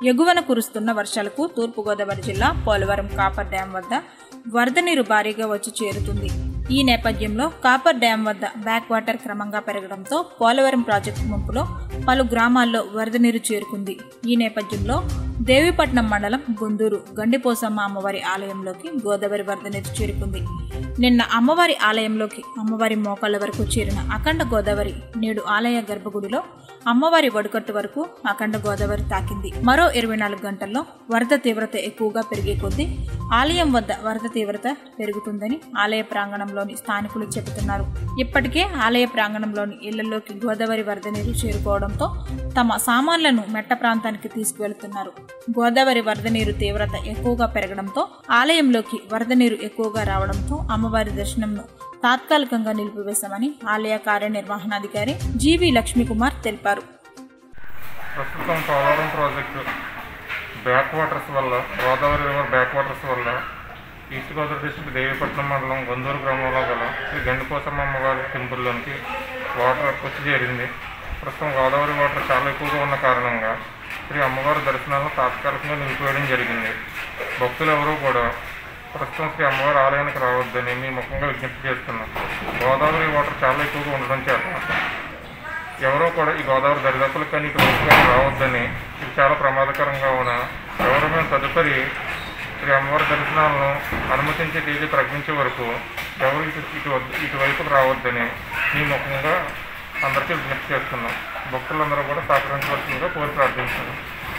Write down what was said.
ఎగువన కురుస్తున్న వర్షాలకు తూర్పుగోదావరి జిల్లా పోలవరం కాపర్ డ్యాం వద్ద వరద నీరు భారీగా వచ్చి చేరుతుంది ఈ నేపథ్యంలో కాపర్ డ్యాం వద్ద బ్యాక్ వాటర్ క్రమంగా పెరగడంతో పోలవరం ప్రాజెక్టు ముంపులో పలు గ్రామాల్లో వరద నీరు చేరుకుంది ఈ నేపథ్యంలో దేవీపట్నం మండలం గుందూరు గండిపోసమ్మ అమ్మవారి ఆలయంలోకి గోదావరి వరద నీరు చేరుకుంది నిన్న అమ్మవారి ఆలయంలోకి అమ్మవారి మోకాళ్ళ వరకు చేరిన అఖండ గోదావరి నేడు ఆలయ గర్భగుడిలో అమ్మవారి వడుకట్టు వరకు అఖండ గోదావరి తాకింది మరో ఇరవై నాలుగు గంటల్లో వరద తీవ్రత ఎక్కువగా పెరిగే కొద్దీ ఆలయం వద్ద వరద తీవ్రత పెరుగుతుందని ఆలయ ప్రాంగణంలోని స్థానికులు చెబుతున్నారు ఇప్పటికే ఆలయ ప్రాంగణంలోని ఇళ్లలోకి గోదావరి వరద నీరు చేరుకోవడంతో తమ సామాన్లను మెట్ట ప్రాంతానికి తీసుకువెళ్తున్నారు గోదావరి వరద నీరు తీవ్రత ఎక్కువగా పెరగడంతో ఆలయంలోకి వరద నీరు ఎక్కువగా రావడంతో అమ్మవారి దర్శనంను తాత్కాలికంగా నిలిపివేశామని ఆలయ కార్యనిర్వహణాధికారి జీవి లక్ష్మీకుమార్ తెలిపారు ప్రస్తుతం పోలవరం ప్రాజెక్టు బ్యాక్ వాటర్స్ వల్ల గోదావరి రివర్ బ్యాక్ వాటర్స్ వల్ల ఈస్ట్ గోదావరి డిస్ట్రిక్ట్ దేవీపట్నం మండలం గొందూరు గ్రామంలో గల శ్రీ గండిపోసమ్మ అమ్మవారి టెంపుల్లోనికి వాటర్ వచ్చి చేరింది ప్రస్తుతం గోదావరి వాటర్ చాలా ఎక్కువగా ఉన్న కారణంగా శ్రీ అమ్మవారి దర్శనాలను తాత్కాలికంగా నిలిపివేయడం జరిగింది భక్తులు ఎవరూ కూడా ప్రస్తుతం శ్రీ అమ్మవారి ఆలయానికి రావద్దని మీ ముఖంగా విజ్ఞప్తి చేస్తున్నాం గోదావరి వాటర్ చాలా ఎక్కువగా ఉండడం చేత ఎవరో కూడా ఈ గోదావరి దరిదాపులకు కానీ ఇటు వైపు కానీ రావద్దని ఇది చాలా ప్రమాదకరంగా ఉన్న ఎవరైనా తదుపరి శ్రీ అమ్మవారి దర్శనాలను అనుమతించే తేదీ ప్రకటించే వరకు ఎవరు ఇటు ఇటు వద్ద- ఇటువైపుకు రావద్దని మీ ముఖంగా అందరికీ విజ్ఞప్తి చేస్తున్నాం భక్తులందరూ కూడా సహకరించవలసిందిగా కోరి ప్రార్థిస్తున్నాం